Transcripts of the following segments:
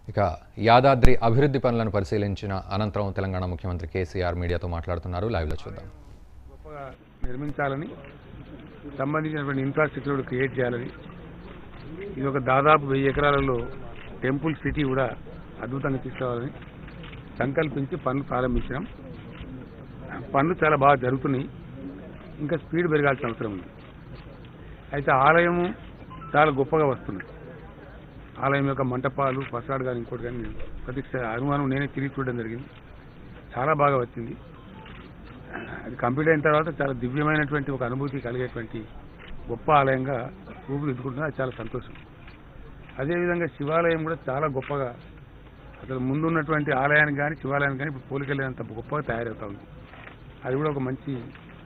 ఇక యాదాద్రి అభివృద్ధి పనులను పరిశీలించిన అనంతరం తెలంగాణ ముఖ్యమంత్రి కేసీఆర్ మీడియాతో మాట్లాడుతున్నారు లైవ్లో చూద్దాం గొప్పగా నిర్మించాలని సంబంధించినటువంటి ఇన్ఫ్రాస్ట్రక్చర్ క్రియేట్ చేయాలని ఇది ఒక దాదాపు వెయ్యి ఎకరాలలో టెంపుల్ సిటీ కూడా అద్భుతంగా తీసుకురావాలని సంకల్పించి పనులు ప్రారంభించినాం పనులు చాలా బాగా జరుగుతున్నాయి ఇంకా స్పీడ్ పెరగాల్సిన అవసరం ఉంది అయితే ఆలయము చాలా గొప్పగా వస్తుంది ఆలయం యొక్క మంటపాలు ఫసాడ్ కానీ ఇంకోటి కానీ ప్రతి అనుమానం నేనే తిరిగి చూడడం జరిగింది చాలా బాగా వచ్చింది అది కంప్లీట్ అయిన తర్వాత చాలా దివ్యమైనటువంటి ఒక అనుభూతి కలిగేటువంటి గొప్ప ఆలయంగా రూపుదిద్దుకుంటున్నా అది చాలా సంతోషం అదేవిధంగా శివాలయం కూడా చాలా గొప్పగా అసలు ముందు ఉన్నటువంటి ఆలయానికి కానీ శివాలయానికి కానీ ఇప్పుడు పోలికెళ్ళేంత గొప్పగా తయారవుతా ఉంది అది కూడా ఒక మంచి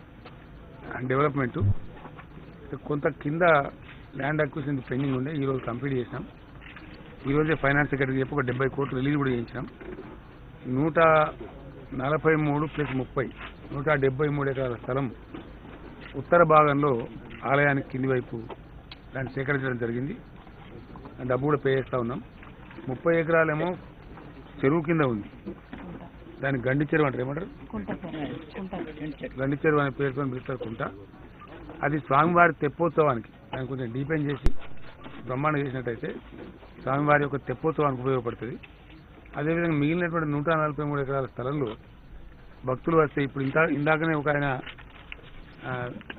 డెవలప్మెంటు కొంత కింద ల్యాండ్ అక్విజిషన్ పెండింగ్ ఉండే ఈరోజు కంప్లీట్ చేసినాం ఈరోజే ఫైనాన్స్ సెక్రటరీ చెప్పి ఒక డెబ్బై కోట్లు రిలీజ్ కూడా చేయించాం నూట నలభై మూడు ప్లస్ ముప్పై నూట డెబ్బై మూడు ఎకరాల స్థలం ఉత్తర భాగంలో ఆలయానికి కింది వైపు దాన్ని సేకరించడం జరిగింది ఆ డబ్బు కూడా పే చేస్తూ ఉన్నాం ముప్పై ఎకరాలేమో చెరువు కింద ఉంది దాన్ని గండి చెరువు అంటారు ఏమంటారు గండి చెరువు అనే పేరుతో పిలుస్తారు కుంట అది స్వామివారి తెప్పోత్సవానికి దాన్ని కొంచెం డీపెన్ చేసి బ్రహ్మాండం చేసినట్టయితే స్వామివారి యొక్క తెప్పోత్సవానికి ఉపయోగపడుతుంది అదేవిధంగా మిగిలినటువంటి నూట నలభై మూడు ఎకరాల స్థలంలో భక్తులు వస్తే ఇప్పుడు ఇంత ఇందాకనే ఒక ఆయన ఆ,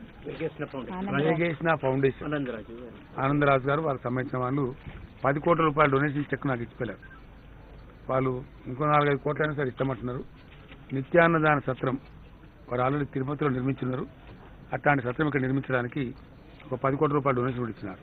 వేగేసిన ఫౌండేషన్ ఆనందరాజు గారు వాళ్ళకి సంబంధించిన వాళ్ళు పది కోట్ల రూపాయల డొనేషన్ చెక్ నాకు ఇచ్చిపోయారు వాళ్ళు ఇంకో నాలుగైదు కోట్లైనా సరే ఇస్తామంటున్నారు నిత్యాన్నదాన సత్రం వారు ఆల్రెడీ తిరుపతిలో నిర్మించున్నారు అట్లాంటి సత్రం ఇక్కడ నిర్మించడానికి ఒక పది కోట్ల రూపాయల డొనేషన్ కూడా ఇచ్చినారు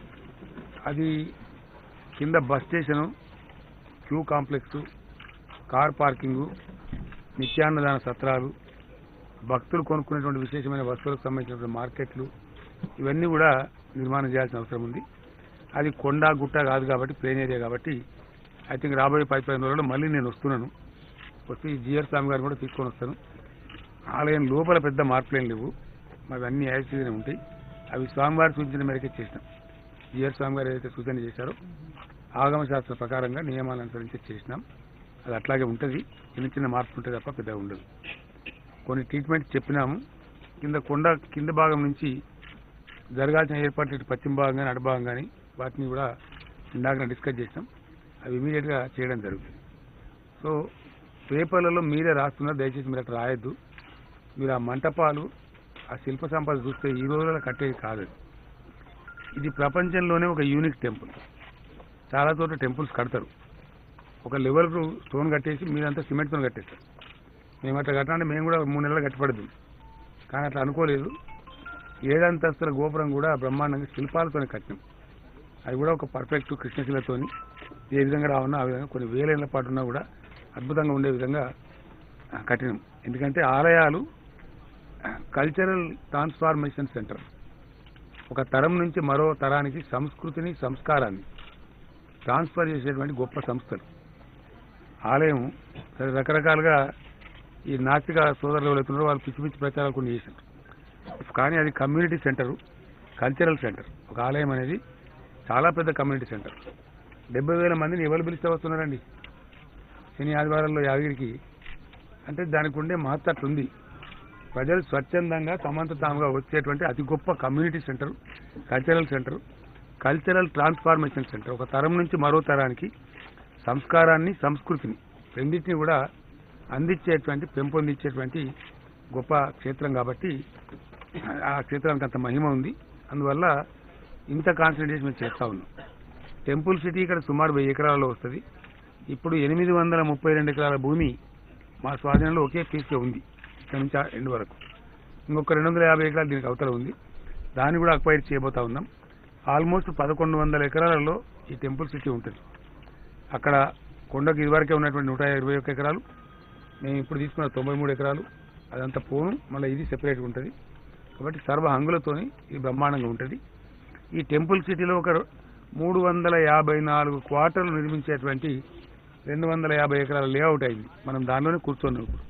అది కింద bus station queue complex car parking నిత్యాన్నదాన సత్రాలు భక్తులు కొనుక్కునేటువంటి విశేషమైన వస్తువులకు సంబంధించినటువంటి మార్కెట్లు ఇవన్నీ కూడా నిర్మాణం చేయాల్సిన అవసరం ఉంది అది కొండ గుట్ట కాదు కాబట్టి ప్లేన్ ఏరియా కాబట్టి ఐ థింక్ రాబోయే పది పదిహేను రోజుల్లో మళ్ళీ నేను వస్తున్నాను వచ్చి ఈ జిఆర్ స్వామి గారిని కూడా తీసుకొని వస్తాను ఆలయం లోపల పెద్ద మార్పులేం లేవు మావి అన్ని యాక్సిడెంట్ ఉంటాయి అవి స్వామివారి సూచించిన మేరకే చేసినాం జిఆర్ స్వామి గారు ఏదైతే సూచన చేశారో ఆగమ శాస్త్ర ప్రకారంగా నియమాలను అనుసరించి చేసినాం అది అట్లాగే ఉంటుంది చిన్న చిన్న మార్పులు ఉంటాయి తప్ప పెద్దగా ఉండదు కొన్ని ట్రీట్మెంట్ చెప్పినాము కింద కొండ కింద భాగం నుంచి జరగాల్సిన ఏర్పాట్లు ఇటు పశ్చిమ భాగం కానీ అటు భాగం కానీ వాటిని కూడా ఇందాక డిస్కస్ చేసినాం అవి ఇమీడియట్గా చేయడం జరుగుతుంది సో పేపర్లలో మీరే రాస్తున్నారు దయచేసి మీరు అట్లా రాయొద్దు మీరు ఆ మంటపాలు ఆ శిల్ప సంపద చూస్తే ఈ రోజుల్లో కట్టేది కాదు అది. ఇది ప్రపంచంలోనే ఒక యూనిక్ టెంపుల్ చాలా చోట్ల టెంపుల్స్ కడతారు ఒక లెవెల్కు స్టోన్ కట్టేసి మీరంతా సిమెంట్తో కట్టేస్తారు మేము అట్లా కట్టాలంటే మేము కూడా మూడు నెలలు కట్టపడదు కానీ అట్లా అనుకోలేదు ఏడంతస్తుల గోపురం కూడా బ్రహ్మాండంగా శిల్పాలతోనే కట్టినాం అది కూడా ఒక పర్ఫెక్ట్ కృష్ణశిలతోని ఏ విధంగా రావన్నా ఆ విధంగా కొన్ని వేలేళ్ల పాటు ఉన్నా కూడా అద్భుతంగా ఉండే విధంగా ఆ, కట్టినాం ఎందుకంటే ఆలయాలు కల్చరల్ ట్రాన్స్ఫార్మేషన్ సెంటర్ ఒక తరం నుంచి మరో తరానికి సంస్కృతిని సంస్కారాన్ని ట్రాన్స్ఫర్ చేసేటువంటి గొప్ప సంస్థలు ఆలయం సరే రకరకాలుగా ఈ నాస్తిక సోదరులు ఎవరైతే ఉన్నారో వాళ్ళు పిచ్చి పిచ్చి ప్రచారాలు కొన్ని చేశారు కానీ అది కమ్యూనిటీ సెంటరు కల్చరల్ సెంటర్ ఒక ఆలయం అనేది చాలా పెద్ద కమ్యూనిటీ సెంటర్ డెబ్బై వేల మందిని ఎవరు పిలిస్తే వస్తున్నారండి శని ఆదివారాల్లో యాదగిరికి అంటే దానికి ఉండే మహత్త అట్లుంది ప్రజలు స్వచ్ఛందంగా తమంత తాముగా వచ్చేటువంటి అతి గొప్ప community centre cultural centre cultural transformation centre ఒక తరం నుంచి మరో తరానికి సంస్కారాన్ని సంస్కృతిని రెండింటిని కూడా అందించేటువంటి పెంపొందించేటువంటి గొప్ప క్షేత్రం కాబట్టి ఆ క్షేత్రానికి అంత మహిమ ఉంది అందువల్ల ఇంత కాన్సన్ట్రేషన్ మేము చేస్తా ఉన్నాం టెంపుల్ సిటీ ఇక్కడ సుమారు వెయ్యి ఎకరాలలో వస్తుంది ఇప్పుడు ఎనిమిది వందల ముప్పై రెండు ఎకరాల భూమి మా స్వాధీనంలో ఒకే పీస్లో ఉంది ఇక్కడ నుంచి ఆ ఎండ్ వరకు ఇంకొక రెండు వందల యాభై ఎకరాలు దీనికి అవతల ఉంది దాన్ని కూడా అక్వైర్ చేయబోతా ఉన్నాం ఆల్మోస్ట్ పదకొండు వందల ఎకరాలలో ఈ టెంపుల్ సిటీ ఉంటుంది అక్కడ కొండకు ఇదివరకే ఉన్నటువంటి నూట ఇరవై ఒక్క ఎకరాలు మేము ఇప్పుడు తీసుకున్న తొంభై మూడు ఎకరాలు అదంతా పోను మళ్ళీ ఇది సెపరేట్గా ఉంటుంది కాబట్టి సర్వ హంగులతోని ఇది బ్రహ్మాండంగా ఉంటుంది ఈ టెంపుల్ సిటీలో ఒక మూడు వందల యాభై నాలుగు క్వార్టర్లు నిర్మించేటువంటి రెండు వందల యాభై ఎకరాల లేఅవుట్ అయింది మనం దానిలోనే కూర్చున్నాం ఇప్పుడు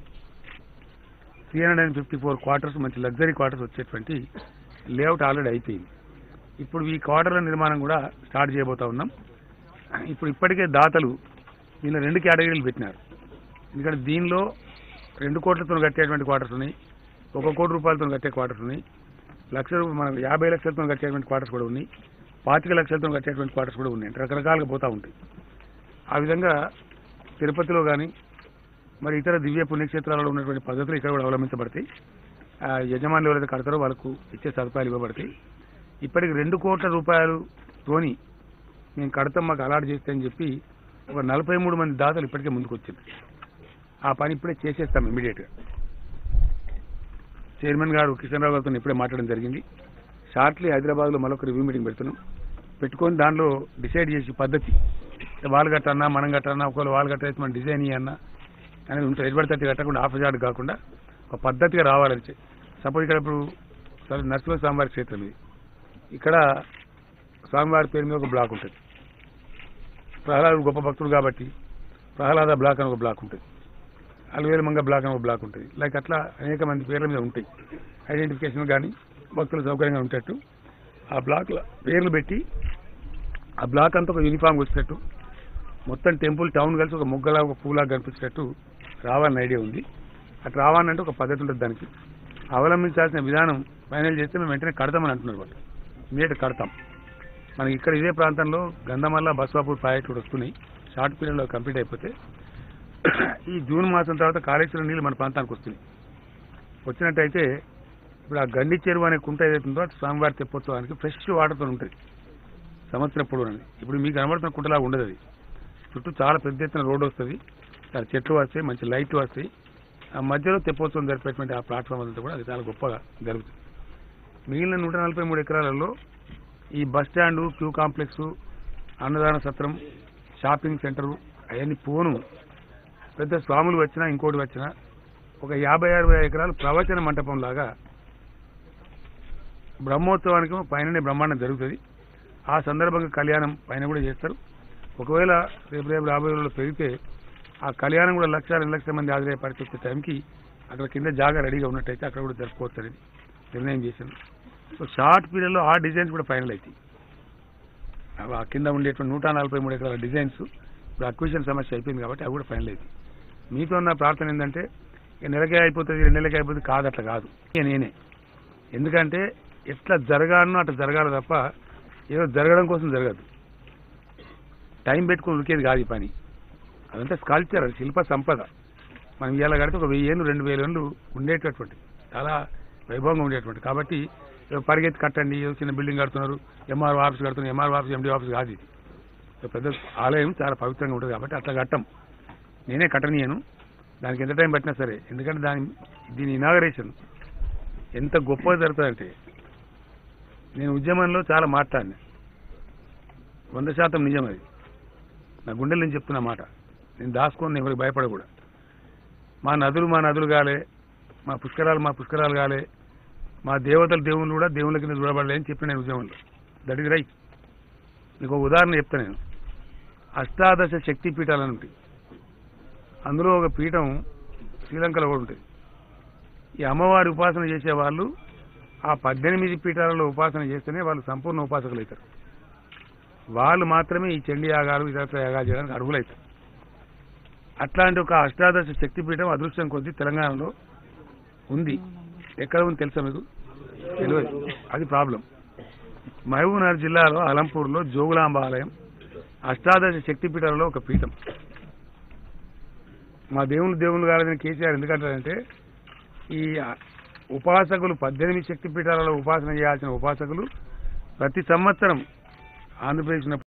three hundred and fifty four quarters మంచి లగ్జరీ క్వార్టర్స్ వచ్చేటువంటి లేఅవుట్ ఆల్రెడీ అయిపోయింది ఇప్పుడు ఈ క్వార్టర్ల నిర్మాణం కూడా స్టార్ట్ చేయబోతా ఉన్నాం ఇప్పుడు ఇప్పటికే దాతలు దీనిలో రెండు కేటగిరీలు పెట్టినారు ఎందుకంటే దీనిలో రెండు కోట్లతో కట్టేటువంటి క్వార్టర్స్ ఉన్నాయి ఒక కోటి రూపాయలతో కట్టే క్వార్టర్స్ ఉన్నాయి లక్ష రూపాయలు మనం యాభై లక్షలతో కట్టేటువంటి క్వార్టర్స్ కూడా ఉన్నాయి పాతిక లక్షలతో కట్టేటువంటి క్వార్టర్స్ కూడా ఉన్నాయి అంటే రకరకాలుగా పోతూ ఉంటాయి ఆ విధంగా తిరుపతిలో కానీ మరి ఇతర దివ్య పుణ్యక్షేత్రాలలో ఉన్నటువంటి పద్ధతులు ఇక్కడ కూడా అవలంబించబడతాయి ఆ యజమానులు ఎవరైతే కడతారో వాళ్ళకు ఇచ్చే సదుపాయాలు ఇవ్వబడతాయి ఇప్పటికి రెండు కోట్ల రూపాయలు తోని మేము కడతాం మాకు అలాట్ చేస్తే అని చెప్పి ఒక నలభై మూడు మంది దాతలు ఇప్పటికే ముందుకు వచ్చింది ఆ పని ఇప్పుడే చేసేస్తాం ఇమీడియట్గా చైర్మన్ గారు కిషన్ రావు గారితో ఇప్పుడే మాట్లాడడం జరిగింది షార్ట్లీ హైదరాబాద్లో మరొక రివ్యూ మీటింగ్ పెడుతున్నాం పెట్టుకొని దానిలో డిసైడ్ చేసి పద్ధతి వాళ్ళు కట్టన్నా మనం కట్టన్నా ఒకవేళ వాళ్ళు కట్టేసి మనం డిజైన్ ఇవ్వన్నా అనేది ఉంటుంది ఎటువంటి తట్టి కట్టకుండా ఆఫ్ జాడ్ కాకుండా ఒక పద్ధతిగా రావాలని సపోజ్ ఇక్కడ ఇప్పుడు సరే నర్సుల స్వామివారి క్షేత్రం ఇది ఇక్కడ స్వామివారి పేరు మీద ఒక బ్లాక్ ఉంటుంది ప్రహ్లాదు గొప్ప భక్తుడు కాబట్టి ప్రహ్లాద బ్లాక్ అని ఒక బ్లాక్ ఉంటుంది అలవేలు మంగ బ్లాక్ అని ఒక బ్లాక్ ఉంటుంది లైక్ అట్లా అనేక మంది పేర్ల మీద ఉంటాయి ఐడెంటిఫికేషన్ కానీ భక్తులు సౌకర్యంగా ఉండేటట్టు ఆ బ్లాక్ల పేర్లు పెట్టి ఆ బ్లాక్ అంతా ఒక యూనిఫామ్ వచ్చేటట్టు మొత్తం టెంపుల్ టౌన్ కలిసి ఒక ముగ్గలా ఒక పూలా కనిపించేటట్టు రావాలని ఐడియా ఉంది అట్లా రావాలంటే ఒక పద్ధతి ఉంటుంది దానికి అవలంబించాల్సిన విధానం ఫైనల్ చేస్తే మేము వెంటనే కడతామని అంటున్నారు వాళ్ళు ఇమీడియట్ కడతాం మనకి ఇక్కడ ఇదే ప్రాంతంలో గంధమల్ల బస్వాపూర్ ప్రాజెక్టు కూడా వస్తున్నాయి షార్ట్ పీరియడ్లో కంప్లీట్ అయిపోతే ఈ జూన్ మాసం తర్వాత కాళేశ్వరం నీళ్ళు మన ప్రాంతానికి వస్తున్నాయి వచ్చినట్టయితే ఇప్పుడు ఆ గండి చెరువు అనే కుంట ఏదైతుందో అటు స్వామివారి తెప్పోత్సవానికి ఫ్రెష్ వాటర్తో ఉంటుంది సంవత్సరం పొడవునని ఇప్పుడు మీకు కనబడుతున్న కుంటలా ఉండదు అది చుట్టూ చాలా పెద్ద ఎత్తున రోడ్డు వస్తుంది చాలా చెట్లు వస్తాయి మంచి లైట్లు వస్తాయి ఆ మధ్యలో తెప్పోత్సవం జరిపేటువంటి ఆ ప్లాట్ఫామ్ అంతా కూడా అది చాలా గొప్పగా జరుగుతుంది మిగిలిన నూట నలభై మూడు ఎకరాలలో ఈ బస్ స్టాండు క్యూ కాంప్లెక్స్ అన్నదాన సత్రం షాపింగ్ సెంటరు అవన్నీ పోను పెద్ద స్వాములు వచ్చినా ఇంకోటి వచ్చినా ఒక యాభై అరవై ఎకరాలు ప్రవచన మంటపం లాగా బ్రహ్మోత్సవానికి పైననే బ్రహ్మాండం జరుగుతుంది ఆ సందర్భంగా కళ్యాణం పైన కూడా చేస్తారు ఒకవేళ రేపు రేపు రాబోయే రోజుల్లో పెరిగితే ఆ కళ్యాణం కూడా లక్ష రెండు లక్షల మంది హాజరయ్యే పరిస్థితి వచ్చే టైంకి అక్కడ కింద జాగా రెడీగా ఉన్నట్టయితే అక్కడ కూడా జరుపుకోవచ్చు అనేది నిర్ణయం చేశాను సో షార్ట్ పీరియడ్లో ఆ డిజైన్స్ కూడా ఫైనల్ అవుతాయి అవి ఆ కింద ఉండేటువంటి నూట నలభై మూడు ఎకరాల డిజైన్స్ ఇప్పుడు అక్విజిషన్ సమస్య అయిపోయింది కాబట్టి అవి కూడా ఫైనల్ అవుతాయి మీతో ఉన్న ప్రార్థన ఏంటంటే ఇక నెలకే అయిపోతుంది రెండు నెలకే అయిపోతుంది కాదు అట్లా కాదు ఇక నేనే ఎందుకంటే ఎట్లా జరగాలనో అట్లా జరగాలి తప్ప ఏదో జరగడం కోసం జరగదు టైం పెట్టుకుని ఉరికేది కాదు ఈ పని అదంతా స్కల్ప్చర్ అది శిల్ప సంపద మనం ఇవాళ కడితే ఒక వెయ్యి ఏళ్ళు రెండు వేల ఏళ్ళు ఉండేటటువంటి చాలా వైభవంగా ఉండేటువంటి కాబట్టి ఏదో పరిగెత్తి కట్టండి ఏదో చిన్న బిల్డింగ్ కడుతున్నారు ఎంఆర్ ఆఫీస్ కడుతున్నారు ఎంఆర్ ఆఫీస్ ఎండి ఆఫీస్ కాదు ఇది ఒక పెద్ద ఆలయం చాలా పవిత్రంగా ఉంటుంది కాబట్టి అట్లా కట్టం నేనే కట్టనీయను దానికి ఎంత టైం పట్టినా సరే ఎందుకంటే దాని దీని ఇనాగరేషన్ ఎంత గొప్పగా జరుగుతుందంటే నేను ఉద్యమంలో చాలా మాట్లాడినా వంద శాతం నిజం అది నా గుండెల నుంచి చెప్తున్న మాట నేను దాచుకొని ఎవరికి భయపడ కూడా మా నదులు మా నదులు కాలే మా పుష్కరాలు మా పుష్కరాలు కాలే మా దేవతలు దేవుళ్ళు కూడా దేవుళ్ళ కింద చూడబడలే అని చెప్పిన నేను ఉద్యమంలో దట్ ఇస్ రైట్ మీకు ఒక ఉదాహరణ చెప్తా నేను అష్టాదశ శక్తి పీఠాలని ఉంటాయి అందులో ఒక పీఠం శ్రీలంకలో కూడా ఉంటుంది ఈ అమ్మవారి ఉపాసన చేసే వాళ్ళు ఆ పద్దెనిమిది పీఠాలలో ఉపాసన చేస్తేనే వాళ్ళు సంపూర్ణ ఉపాసకులు అవుతారు వాళ్ళు మాత్రమే ఈ చండీ యాగాలు ఇతర యాగాలు చేయడానికి అర్హులవుతారు అట్లాంటి ఒక అష్టాదశ శక్తిపీఠం అదృష్టం కొద్దీ తెలంగాణలో ఉంది ఎక్కడ ఉంది తెలుసా మీకు తెలియదు అది ప్రాబ్లం మహబూబ్నగర్ జిల్లాలో అలంపూర్లో జోగులాంబ ఆలయం అష్టాదశ శక్తిపీఠాలలో ఒక పీఠం మా దేవుళ్ళు దేవుళ్ళు కాలేదని కేసీఆర్ ఎందుకంటారంటే ఈ ఉపాసకులు పద్దెనిమిది శక్తిపీఠాలలో ఉపాసన చేయాల్సిన ఉపాసకులు ప్రతి సంవత్సరం ఆంధ్రప్రదేశ్